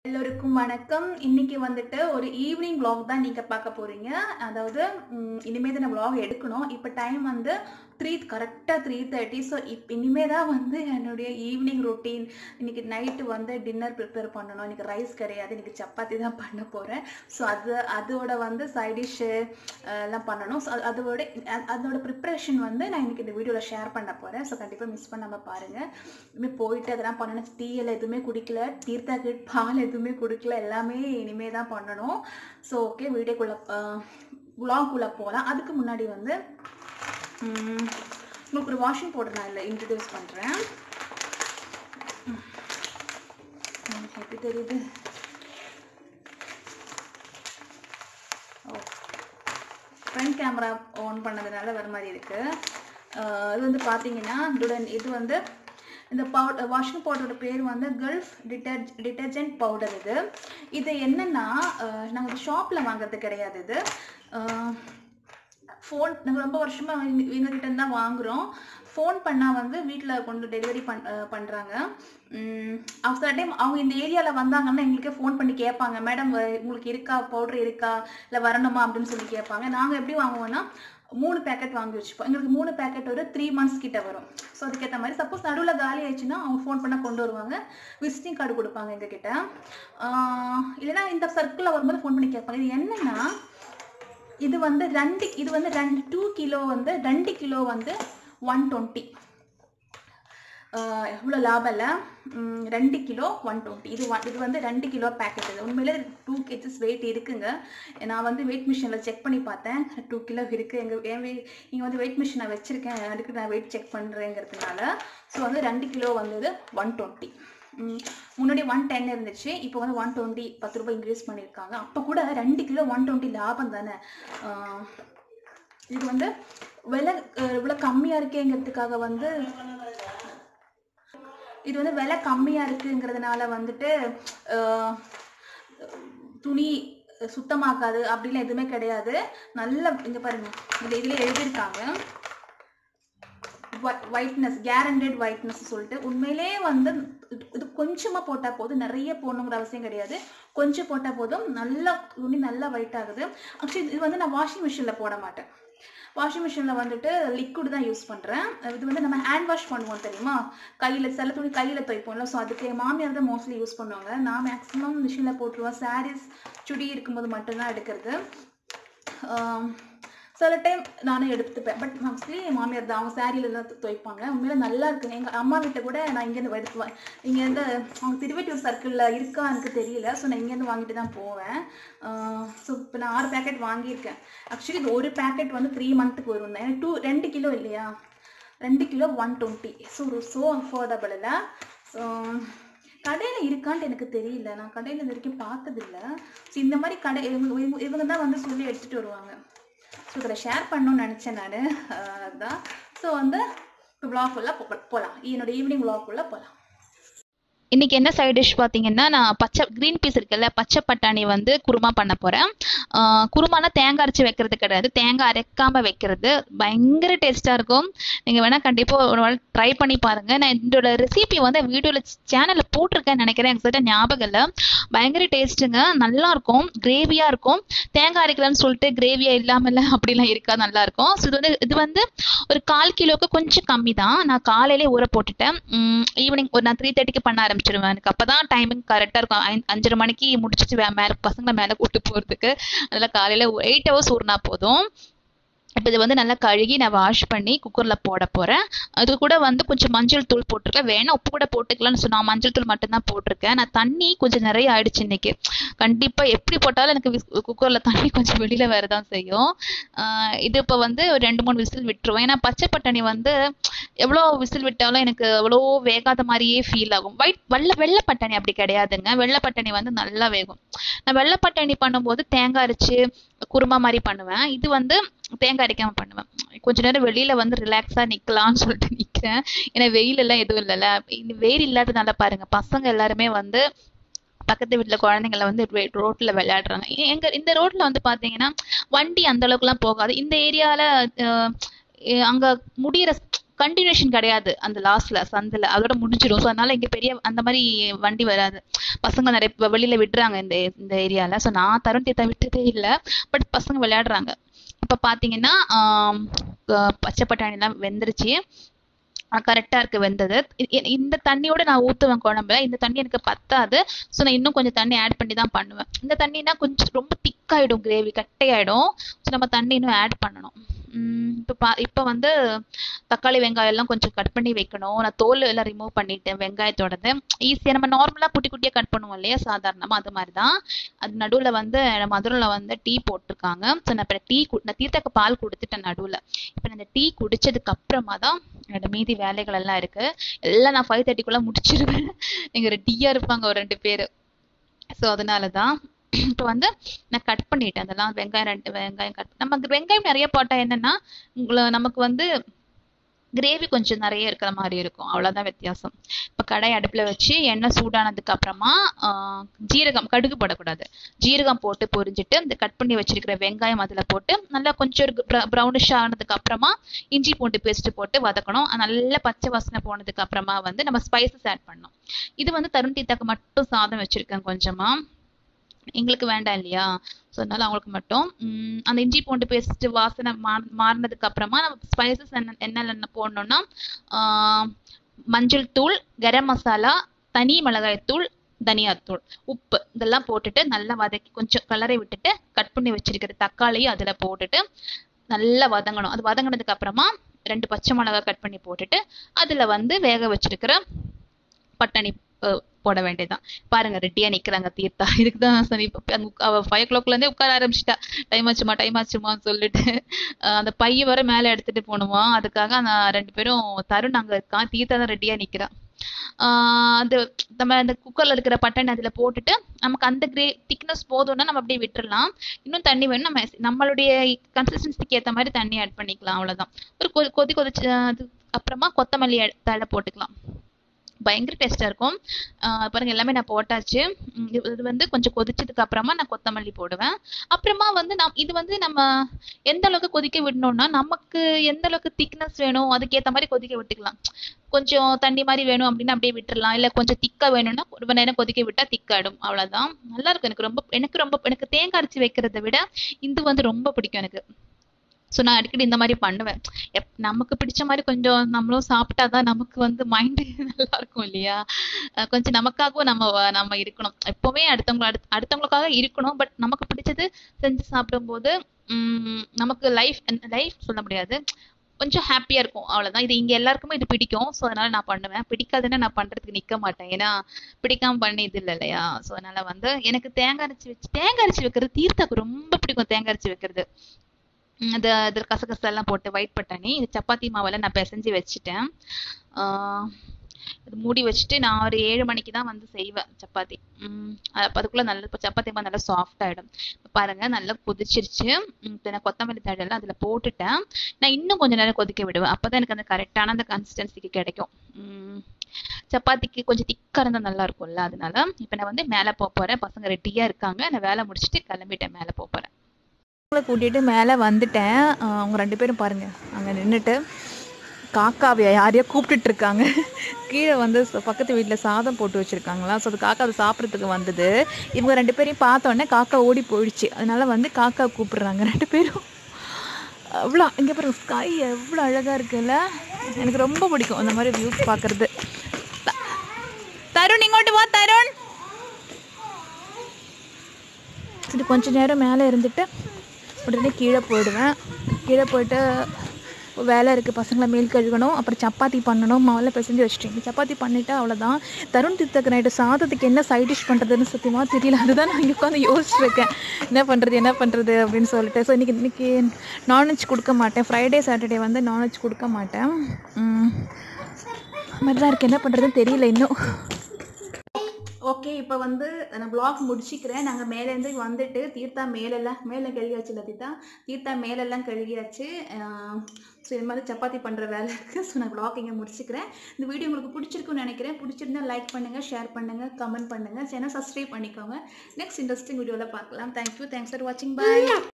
எல்லோருக்கும் வணக்கம் இன்னைக்கு வந்துட்டு ஒரு ஈவினிங் vlog தான் நீங்க பார்க்க போறீங்க அதாவது ம், இனிமே தான் நான் vlog எடுக்கணும் இப்போ டைம் வந்து த்ரீ கரெக்டாக த்ரீ தேர்ட்டி ஸோ இப் இனிமே தான் வந்து என்னுடைய ஈவினிங் ரொட்டீன் இன்னைக்கு நைட்டு வந்து டின்னர் ப்ரிப்பேர் பண்ணணும் இன்னைக்கு ரைஸ் கிடையாது இன்னைக்கு சப்பாத்தி தான் பண்ண போகிறேன் ஸோ அது அதோட வந்து சைட் டிஷ்ஷு எல்லாம் பண்ணணும் ஸோ அதோட அ- அதோட ப்ரிப்ரேஷன் வந்து நான் இன்னைக்கு இந்த வீடியோவில் ஷேர் பண்ண போகிறேன் ஸோ கண்டிப்பாக மிஸ் பண்ணாமல் பாருங்கள் இனிமே போயிட்டு அதெல்லாம் பண்ணணும் டீ எல்லாம் எதுவுமே குடிக்கல தீர்த்தா கிட் பால் எதுவுமே குடிக்கல எல்லாமே இனிமே தான் பண்ணணும் ஸோ ஓகே வீடியோக்குள்ளே குள்ளே போகலாம் அதுக்கு முன்னாடி வந்து ம், உங்களுக்கு ஒரு வாஷிங் பவுடர் நான் இல்லை இன்ட்ரடியூஸ் பண்ணுறேன் எப்படி தெரியுது ஓ ஃப்ரண்ட் கேமரா ஆன் பண்ணதுனால வர மாதிரி இருக்கு அஹ் இது வந்து பார்த்தீங்கன்னா இதோட இது வந்து இந்த பவுடர் வாஷிங் பவுடரோட பேர் வந்து கல்ஃப் டிட்டர்ஜ் டிட்டர்ஜென்ட் பவுடர் இது இது என்னன்னா நாங்கள் ஷாப்பில் வாங்குறது கிடையாது இது ஃபோன் நாங்கள் ரொம்ப வருஷமாக எங்ககிட்ட இருந்து தான் வாங்குகிறோம் ஃபோன் பண்ணால் வந்து வீட்டில் கொண்டு டெலிவரி பண் அஹ் பண்றாங்க ஆஃப்டர் டைம் அவங்க இந்த ஏரியாவில் வந்தாங்கன்னா எங்களுக்கே ஃபோன் பண்ணி கேட்பாங்க மேடம் உங்களுக்கு இருக்கா பவுடர் இருக்கா இல்லை வரணுமா அப்படின்னு சொல்லி கேட்பாங்க நாங்கள் எப்படி வாங்குவோம்னா மூணு பேக்கெட் வாங்கி வச்சுப்போம் எங்களுக்கு மூணு பேக்கெட் ஒரு த்ரீ மந்த்ஸ் கிட்ட வரும் ஸோ அதுக்கேற்ற மாதிரி சப்போஸ் நடுவில் காலி ஆயிடுச்சுன்னா அவங்க ஃபோன் பண்ணால் கொண்டு வருவாங்க விசிட்டிங் கார்டு கொடுப்பாங்க எங்ககிட்ட ஆஹ் இல்லைன்னா இந்த சர்க்கிளில் வரும்போது ஃபோன் பண்ணி கேட்பாங்க இது என்னன்னா இது வந்து ரெண்டு இது வந்து ரெண்டு டூ கிலோ வந்து ரெண்டு கிலோ வந்து ஒன் டுவெண்ட்டி எவ்வளோ லாபம் இல்லை ம், ரெண்டு கிலோ ஒன் டுவெண்ட்டி இது ஒன் இது வந்து ரெண்டு கிலோ பேக்கெட் இது உண்மையிலே டூ கேஜஸ் வெயிட் இருக்குங்க நான் வந்து வெயிட் மிஷினில் செக் பண்ணி பார்த்தேன் டூ கிலோ இருக்குது எங்கள் என் வெயிட் இங்கே வந்து வெயிட் மிஷினை வச்சுருக்கேன் அதுக்கு நான் வெயிட் செக் பண்ணுறேங்கிறதுனால ஸோ வந்து ரெண்டு கிலோ வந்தது ஒன் டுவெண்ட்டி முன்னாடி ஒன் டென் இருந்துச்சு இப்போ வந்து ஒன் டுவெண்ட்டி பத்து ரூபாய் இன்க்ரீஸ் பண்ணியிருக்காங்க அப்போ கூட ரெண்டு கிலோ ஒன் டுவெண்ட்டி லாபம் தானே ஆஹ் இது வந்து விலை அஹ் இவ்வளோ கம்மியாக இருக்கேங்கிறதுக்காக வந்து இது வந்து விலை கம்மியாக இருக்குங்கிறதுனால வந்துட்டு ஆஹ் துணி சுத்தமாக்காது அப்படிலாம் எதுவுமே கிடையாது நல்ல இங்க பாருங்க இது இதுல எழுதியிருக்காங்க ஒயிட்னஸ் கேரண்டட் ஒயிட்னஸ் சொல்லிட்டு உண்மையிலே வந்து இது- இது கொஞ்சமா போட்டா போதும் நிறைய போடணுங்கிற அவசியம் கிடையாது கொஞ்சம் போட்டா போதும் நல்லா துணி நல்லா ஒயிட் ஆகுது ஆக்சுவலி இது வந்து நான் வாஷிங் மிஷினில் போட மாட்டேன் வாஷிங் மிஷினில் வந்துட்டு லிக்விட் தான் யூஸ் பண்ணுறேன் இது வந்து நம்ம ஹேண்ட் வாஷ் பண்ணுவோம் தெரியுமா கையில் சில துணி கையில் துவைப்போம்ல ஸோ அதுக்கு என் மாமியார் தான் மோஸ்ட்லி யூஸ் பண்ணுவாங்க நான் மேக்ஸிமம் மிஷினில் போட்டுருவேன் சாரீஸ் சுடி இருக்கும்போது மட்டும்தான் எடுக்கிறது ஆம், சில டைம் நானே எடுத்துப்பேன் பட் மோஸ்ட்லி என் மாமியார் தான் அவங்க சாரியில தான் து- துவைப்பாங்க உண்மையில நல்லா இருக்குங்க எங்கள் அம்மா வீட்டை கூட நான் இங்கேருந்து எடுத்துவேன் இங்கேருந்து அவங்க திருவெட்டியூர் சர்க்கிளில் இருக்கா எனக்கு தெரியல ஸோ நான் இங்கேருந்து வாங்கிட்டு தான் போவேன் ஸோ இப்போ நான் ஆறு பேக்கெட் வாங்கியிருக்கேன் ஆக்சுவலி இது ஒரு பேக்கெட் வந்து த்ரீ மந்த்துக்கு வரும் தான் டூ ரெண்டு கிலோ இல்லையா ரெண்டு kilo one twenty so so affordable இல்லை ஸோ கடையில் இருக்கான்ட்டு எனக்கு தெரியல நான் கடையில் இது வரைக்கும் பார்த்ததில்ல ஸோ இந்த மாதிரி கடை இவங்க இவங்க- இவங்க தான் வந்து சொல்லி எடுத்துகிட்டு வருவாங்க ஸோ இதில் ஷேர் பண்ணணும்னு நினச்சேன் நான் அதுதான் ஸோ வந்து இப்போ vlog உள்ள போ போகலாம் என்னோட ஈவினிங் vlog உள்ள போகலாம் இன்னைக்கு என்ன சைட் டிஷ் பார்த்தீங்கன்னா நான் பச்சை க்ரீன் பீஸ் இருக்குல்ல பச்சை பட்டாணி வந்து குருமா பண்ண போகிறேன் குருமானா தேங்காய் அரைச்சி வைக்கிறது கிடையாது தேங்காய் அரைக்காம வைக்கிறது பயங்கர டேஸ்ட்டாக இருக்கும் நீங்கள் வேணால் கண்டிப்பாக ஒரு நாள் ட்ரை பண்ணி பாருங்கள் நான் இதோட ரெசிபி வந்து வீடியோவில் சேனலில் போட்டிருக்கேன்னு நினைக்கிறேன் எக்ஸாக்டாக ஞாபகம் இல்லை பயங்கர டேஸ்ட்டுங்க நல்லா இருக்கும் கிரேவியாக இருக்கும் தேங்காய் அரைக்கலாம்னு சொல்லிட்டு கிரேவியாக இல்லாமல் அப்படிலாம் இருக்கா நல்லா இருக்கும் ஸோ இது வந்து இது வந்து ஒரு கால் கிலோவுக்கு கொஞ்சம் கம்மி தான் நான் காலையிலே ஊற போட்டுட்டேன் ஈவினிங் ஒரு நான் த்ரீ தேர்ட்டிக்கு பண்ண ஆரம்பிச்சிடுவேன் எனக்கு அப்போ தான் டைமிங் கரெக்டாக இருக்கும் ஐ- அஞ்சரை மணிக்கு முடிச்சிட்டு வே மேலே பசங்களை மேலே கூட்டு போகிறதுக்கு அதனால் காலையில் எயிட் ஹவர்ஸ் ஊறினா போதும் இப்போ இது வந்து நல்லா கழுகி நான் வாஷ் பண்ணி குக்கரில் போட போகிறேன் அது கூட வந்து கொஞ்சம் மஞ்சள் தூள் போட்டிருக்கேன் வேணா உப்பு கூட போட்டுக்கலாம்னு சொன்னா நான் மஞ்சள் தூள் மட்டும்தான் போட்டிருக்கேன் நான் தண்ணி கொஞ்சம் நிறைய ஆயிடுச்சு இன்னைக்கு கண்டிப்பாக எப்படி போட்டாலும் எனக்கு குக்கரில் தண்ணி கொஞ்சம் வெளியில் வேறு தான் செய்யும் ஆஹ் இது இப்போ வந்து ஒரு ரெண்டு மூணு விசில் விட்டுருவேன் ஏன்னா பச்சை பட்டாணி வந்து எவ்வளோ விசில் விட்டாலும் எனக்கு அவ்வளோ வேகாத மாதிரியே ஃபீல் ஆகும் ஒயிட் வெள்ளை வெள்ளை பட்டாணி அப்படி கிடையாதுங்க வெள்ளை பட்டாணி வந்து நல்லா வேகும் நான் வெள்ளை பட்டாணி பண்ணும்போது தேங்காய் அரைச்சு குருமா மாதிரி பண்ணுவேன் இது வந்து தேங்காய் அரைக்காம பண்ணுவேன் கொஞ்ச நேரம் வெளியில வந்து ரிலாக்ஸா நிக்கலாம்னு சொல்லிட்டு நிக்கிறேன் ஏன்னா வெயில் எல்லாம் எதுவும் இல்லைல்ல இந்த வெயில் இல்லாதனால பாருங்க பசங்க எல்லாருமே வந்து பக்கத்து வீட்டுல குழந்தைங்கள வந்து வே- ரோட்ல விளையாடுறாங்க எ- எங்க இந்த ரோட்ல வந்து பாத்தீங்கன்னா வண்டி அந்த அளவுக்குலாம் போகாது இந்த ஏரியால அங்க முடியிற கண்டினியூஷன் கிடையாது அந்த லாஸ்ட்ல சந்தில் அதோட முடிஞ்சிடும் ஸோ அதனால இங்க பெரிய அந்த மாதிரி வண்டி வராது பசங்க நிறைய இப்ப வெளியில விடுறாங்க இந்த இந்த ஏரியால ஸோ நான் தருண் தீர்த்தா விட்டதே இல்லை பட் பசங்க விளையாடுறாங்க இப்ப பாத்தீங்கன்னா ஆம், க- பச்சை பட்டாணி எல்லாம் வெந்துருச்சு கரெக்டா இருக்கு வெந்தது இ- இ- இந்த தண்ணியோட நான் ஊத்துவேன் குழம்புல இந்த தண்ணி எனக்கு பத்தாது ஸோ நான் இன்னும் கொஞ்சம் தண்ணி ஆட் பண்ணி தான் பண்ணுவேன் இந்த தண்ணினா கொஞ்சம் ரொம்ப திக்காயிடும் கிரேவி கட்டையாயிடும் ஸோ நம்ம தண்ணி இன்னும் ஆட் பண்ணணும் உம் இப்போ பா இப்போ வந்து தக்காளி வெங்காயம் எல்லாம் கொஞ்சம் கட் பண்ணி வைக்கணும் நான் தோல் எல்லாம் ரிமூவ் பண்ணிட்டேன் வெங்காயத்தோடது ஈஸியாக நம்ம நார்மலாக குட்டி குட்டியாக கட் பண்ணுவோம் இல்லையா சாதாரணமாக அது மாதிரி தான் அது நடுவில் வந்து மதுரையில் வந்து டீ போட்டிருக்காங்க ஸோ நான் இப்போ டீ நான் தீர்த்தக்கு பால் கொடுத்துட்டேன் நடுவில் இப்போ நான் இந்த டீ குடிச்சதுக்கு அப்புறமா தான் என்னோட மீதி வேலைகள் எல்லாம் இருக்கு எல்லாம் நான் ஃபைவ் தேர்ட்டிக்குள்ளே முடிச்சிருவேன் இங்கே ரெடியாக இருப்பாங்க ஒரு ரெண்டு பேர் ஸோ அதனால தான் இப்போ வந்து நான் கட் பண்ணிட்டேன் அதெல்லாம் வெங்காயம் ரெண்டு வெங்காயம் கட் நமக்கு வெங்காயம் நிறைய போட்டா என்னன்னா உங்களை நமக்கு வந்து கிரேவி கொஞ்சம் நிறைய இருக்கிற மாதிரி இருக்கும் அவ்வளவுதான் வித்தியாசம் இப்போ கடாய் அடுப்புல வச்சு எண்ணெய் சூடானதுக்கு அப்புறமா ஆஹ், ஜீரகம் கடுகு போடக்கூடாது ஜீரகம் போட்டு பொரிஞ்சிட்டு இந்த கட் பண்ணி வச்சிருக்கிற வெங்காயம் அதுல போட்டு நல்லா கொஞ்சம் ஒரு ப்ரௌனிஷ் ஆனதுக்கு அப்புறமா இஞ்சி பூண்டு பேஸ்ட் போட்டு வதக்கணும் அது நல்லா பச்சை வாசனை போனதுக்கு அப்புறமா வந்து நம்ம ஸ்பைசஸ் ஆட் பண்ணணும் இது வந்து தருண் தீத்தாக்கு மட்டும் சாதம் வச்சிருக்கேன் கொஞ்சமா எங்களுக்கு வேண்டாம் இல்லையா ஸோ அதனால அவங்களுக்கு மட்டும் உம் அந்த இஞ்சி பூண்டு பேஸ்ட் வாசனை மா மாறினதுக்கு அப்புறமா நம்ம ஸ்பைசஸ் என்ன என்னென்ன போடணும்னா ஆஹ் மஞ்சள் தூள் கரம் மசாலா தனி மிளகாய் தூள் தனியாத்தூள் உப்பு இதெல்லாம் போட்டுட்டு நல்லா வதக்கி கொஞ்சம் கலரை விட்டுட்டு கட் பண்ணி வச்சிருக்கிற தக்காளியும் அதில் போட்டுட்டு நல்லா வதங்கணும் அது வதங்கினதுக்கு அப்புறமா ரெண்டு பச்சை மிளகாய் கட் பண்ணி போட்டுட்டு அதில் வந்து வேக வச்சிருக்கிற பட்டாணி அஹ், போட வேண்டியதுதான் பாருங்க ரெடியா நிக்கிறாங்க தீர்த்தா இதுக்கு தான் சரி இப்ப அங்க உட்கா- அவ ஃபைவ் ஓ இருந்தே உட்கார ஆரம்பிச்சிட்டா டைம் ஆச்சுமா டைம் ஆச்சுமான்னு சொல்லிட்டு அஹ், அந்த பைய வர மேல எடுத்துட்டு போகணுமா அதுக்காக அந்த ரெண்டு பேரும் தருண் அங்க இருக்கான் தீர்த்தா தான் ரெடியா நிக்கிறா ஆஹ் அது நம்ம அந்த குக்கர்ல இருக்கிற பட்டாணி அதுல போட்டுட்டு நமக்கு அந்த கிரே திக்னஸ் போதும்னா நம்ம அப்படியே விட்டுறலாம் இன்னும் தண்ணி வேணும் நம்ம நம்மளுடைய கன்சிஸ்டன்சிக்கு ஏத்த மாதிரி தண்ணி ஆட் பண்ணிக்கலாம் அவ்வளவுதான் ஒரு கொதி கொதி கொதிச்சு அது அப்புறமா கொத்தமல்லி அ- தழை போட்டுக்கலாம் பயங்கர டேஸ்டா இருக்கும் ஆஹ் பாருங்க எல்லாமே நான் போட்டாச்சு உம் இது இது வந்து கொஞ்சம் கொதிச்சதுக்கு அப்புறமா நான் கொத்தமல்லி போடுவேன் அப்புறமா வந்து நம் இது வந்து நம்ம எந்த அளவுக்கு கொதிக்க விடணும்னா நமக்கு எந்த அளவுக்கு திக்னஸ் வேணும் அதுக்கேத்த மாதிரி கொதிக்க விட்டுக்கலாம் கொஞ்சம் தண்ணி மாதிரி வேணும் அப்படின்னா அப்படியே விட்டுறலாம் இல்ல கொஞ்சம் திக்கா வேணும்னா ஒரு நேரம் கொதிக்க விட்டா திக்காயிடும் அவ்வளவுதான் நல்லா இருக்கும் எனக்கு ரொம்ப எனக்கு ரொம்ப எனக்கு தேங்காய் அரைச்சி வைக்கிறதை விட இது வந்து ரொம்ப பிடிக்கும் எனக்கு ஸோ நான் அடிக்கடி இந்த மாதிரி பண்ணுவேன் எப் நமக்கு பிடிச்ச மாதிரி கொஞ்சம் நம்மளும் சாப்பிட்டாதான் நமக்கு வந்து மைண்டு நல்லா இருக்கும் இல்லையா அஹ் கொஞ்சம் நமக்காகவும் நம்ம வ- நம்ம இருக்கணும் எப்பவுமே அடுத்தவங்க அடுத் அடுத்தவங்களுக்காக இருக்கணும் பட் நமக்கு பிடிச்சது செஞ்சு சாப்பிடும்போது உம் நமக்கு லைஃப் லைஃப் சொல்ல முடியாது கொஞ்சம் ஹாப்பியா இருக்கும் அவ்வளவுதான் இது இங்க எல்லாருக்குமே இது பிடிக்கும் ஸோ அதனால நான் பண்ணுவேன் பிடிக்காதுன்னா நான் பண்றதுக்கு நிக்க மாட்டேன் ஏன்னா பிடிக்காம பண்ணி இது இல்லை இல்லையா ஸோ அதனால வந்து எனக்கு தேங்காய் அரைச்சி வச்சு தேங்காய் அரைச்சி வைக்கிறது தீர்த்தாக்கு ரொம்ப பிடிக்கும் தேங்காய் அரைச்சி வைக்கிறது உம் அது அதில் கசகசா எல்லாம் போட்டு ஒயிட் பட்டாணி இது சப்பாத்தி மாவுல நான் பிசைஞ்சு வச்சுட்டேன் ஆஹ் இது மூடி வச்சுட்டு நான் ஒரு ஏழு மணிக்கு தான் வந்து செய்வேன் சப்பாத்தி உம் அப்ப அதுக்குள்ள நல்ல இப்ப சப்பாத்தி மாவு நல்லா சாஃப்ட் ஆயிடும் இப்ப பாருங்க நல்லா கொதிச்சிருச்சு உம் இப்ப நான் கொத்தமல்லி தழை எல்லாம் அதுல போட்டுட்டேன் நான் இன்னும் கொஞ்ச நேரம் கொதிக்க விடுவேன் அப்பதான் எனக்கு அந்த கரெக்டான அந்த கன்சிஸ்டன்சிக்கு கிடைக்கும் உம் சப்பாத்திக்கு கொஞ்சம் திக்கா இருந்தா நல்லா இருக்கும்ல அதனால இப்ப நான் வந்து மேல போக போறேன் பசங்க ரெடியா இருக்காங்க நான் வேலை முடிச்சுட்டு கிளம்பிட்டேன் மேல போக போறேன் அவங்கள கூட்டிகிட்டு மேலே வந்துட்டேன் ஆஹ் அவங்க ரெண்டு பேரும் பாருங்க அங்கே நின்றுட்டு காக்காவை யாரையோ கூப்பிட்டுட்டு இருக்காங்க கீழே வந்து ச- பக்கத்து வீட்டில் சாதம் போட்டு வச்சுருக்காங்களா ஸோ அது காக்கா அதை சாப்பிட்றதுக்கு வந்தது இவங்க ரெண்டு பேரையும் பார்த்த உடனே காக்கா ஓடி போயிடுச்சு அதனால வந்து காக்கா கூப்பிடுறாங்க ரெண்டு பேரும் அவ்வளோ இங்கே பாருங்க ஸ்கை எவ்வளோ அழகாக இருக்குல்ல எனக்கு ரொம்ப பிடிக்கும் அந்த மாதிரி வியூ பார்க்குறது தருண் இங்கோட்டு வா தருண் சரி கொஞ்ச நேரம் மேலே இருந்துட்டு உடனே கீழே போயிடுவேன் கீழே போயிட்டு வேலை இருக்குது பசங்களை மேல் கழுவணும் அப்புறம் சப்பாத்தி பண்ணணும் மாவில் பிசைஞ்சு வச்சுட்டேன் சப்பாத்தி பண்ணிவிட்டு அவ்வளோதான் தருண் தீர்த்தக்கு நைட்டு சாதத்துக்கு என்ன சைட் டிஷ் பண்ணுறதுன்னு சத்தியமாக தெரியல அதுதான் நான் இங்கே உட்காந்து யோசிச்சுருக்கேன் என்ன பண்ணுறது என்ன பண்ணுறது அப்படின்னு சொல்லிட்டு ஸோ இன்றைக்கி இன்றைக்கி நான்வெஜ் கொடுக்க மாட்டேன் ஃப்ரைடே சாட்டர்டே வந்து நான்வெஜ் கொடுக்க மாட்டேன் உம், அது மாதிரி தான் இருக்குது என்ன பண்ணுறதுன்னு தெரியல இன்னும் ஓகே இப்போ வந்து நான் ப்ளாக் முடிச்சுக்கிறேன் நாங்கள் மேலேருந்து வந்துட்டு தீர்த்தா மேலெல்லாம் மேலே கழுகியாச்சு இல்லை தீர்த்தா தீர்த்தா மேலெல்லாம் கழுகியாச்சு ஸோ இது மாதிரி சப்பாத்தி பண்ணுற வேலை இருக்குது ஸோ நான் ப்ளாக் இங்கே முடிச்சுக்கிறேன் இந்த வீடியோ உங்களுக்கு பிடிச்சிருக்குன்னு நினைக்கிறேன் பிடிச்சிருந்தா லைக் பண்ணுங்கள் ஷேர் பண்ணுங்கள் கமெண்ட் பண்ணுங்கள் சேனல் சப்ஸ்கிரைப் பண்ணிக்கோங்க நெக்ஸ்ட் இன்ட்ரெஸ்டிங் வீடியோவில் பார்க்கலாம் தேங்க்யூ தேங்க்ஸ் ஃபார் வாட்சிங் பாய்